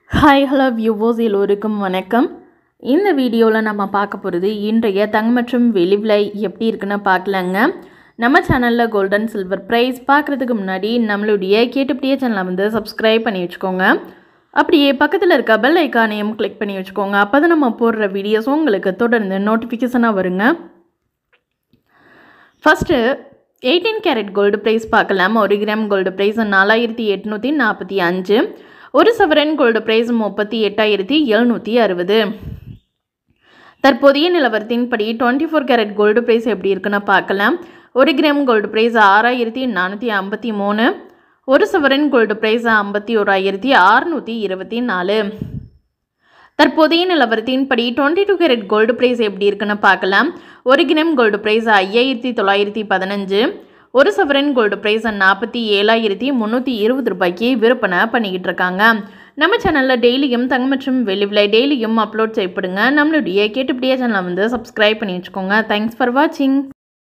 hi hello வியூவோஸ் எல்லோருக்கும் வணக்கம் இந்த வீடியோவில் நம்ம பார்க்க போகிறது இன்றைய தங்கம் மற்றும் வெள்ளி விலை எப்படி இருக்குன்னு பார்க்கலாங்க நம்ம சேனலில் கோல்டன் சில்வர் ப்ரைஸ் பார்க்குறதுக்கு முன்னாடி நம்மளுடைய கேட்டுப்படியே சேனலை வந்து சப்ஸ்கிரைப் பண்ணி வச்சுக்கோங்க அப்படியே பக்கத்தில் இருக்க பெல் ஐக்கானையும் கிளிக் பண்ணி வச்சுக்கோங்க அப்போ தான் நம்ம போடுற வீடியோஸும் உங்களுக்கு தொடர்ந்து நோட்டிஃபிகேஷனாக வருங்க first eighteen carat gold price பார்க்கலாம் ஒரு கிராம் கோல்டு ப்ரைஸ் நாலாயிரத்தி எட்நூற்றி நாற்பத்தி அஞ்சு ஒரு சவரன் கோல்டு ப்ரைஸ் முப்பத்தி எட்டாயிரத்தி எழுநூற்றி அறுபது தற்போதைய நிலவரத்தின்படி twenty four carat gold price எப்படி இருக்குன்னு பார்க்கலாம் ஒரு கிராம் கோல்டு ப்ரைஸ் ஆறாயிரத்தி நானூற்றி ஐம்பத்தி மூணு ஒரு சவரன் கோல்டு ப்ரைஸ் ஐம்பத்தி ஓராயிரத்தி அறுநூற்றி இருபத்தி நாலு தற்போதைய நிலவரத்தின்படி twenty two carat gold price எப்படி இருக்குன்னு பார்க்கலாம் ஒரு கிராம் கோல்டு ப்ரைஸ் ஐயாயிரத்தி தொள்ளாயிரத்தி பதினஞ்சு ஒரு சவரன் கோல்டு ப்ரைஸ் நாற்பத்தி ஏழாயிரத்தி முந்நூற்றி இருபது ரூபாய்க்கு விற்பனை பண்ணிக்கிட்டு இருக்காங்க நம்ம சேனலில் டெய்லியும் தங்கம் மற்றும் வெள்ளி விலை டெய்லியும் அப்லோட் செய்யப்படுங்க நம்மளுடைய கேட்டுப்படியே சேனலை வந்து சப்ஸ்கிரைப் பண்ணி வச்சுக்கோங்க தேங்க்ஸ் ஃபார் வாட்சிங்